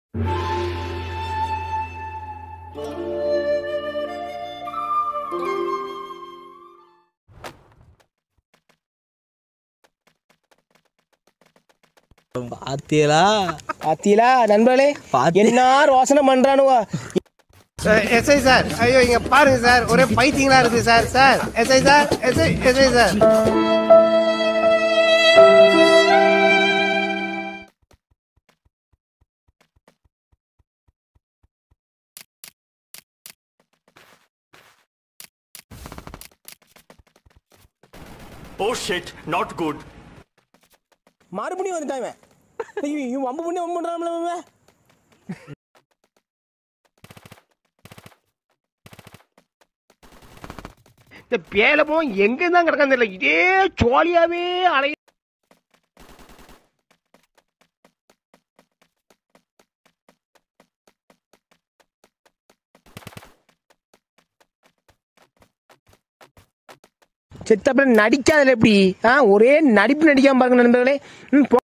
பாத்தியலா பாத்தீங்களா நண்பர்களே பாத்தி- என்ன ரோசனை பண்றானுவ எஸ்ஐ சார் ஐயோ இங்க பாருங்க சார் ஒரே பைத்தியங்களா இருக்கு sir sir SI sir SI SI sir Oh shit, not good. மறுபடியும் வந்துட்டான் இவன். ஐயோ, இவன் வம்பு பண்ணி வம்பு பண்றான்ல இவன். இந்த பேலமும் எங்க தான் கிடக்கான்னு தெரியல இதே ஜாலியாவே அலை செத்தப்பல நடிக்காதல எப்படி ஆ ஒரே நடிப்பு நடிக்காம பாருங்க நண்பர்களே ம், போ-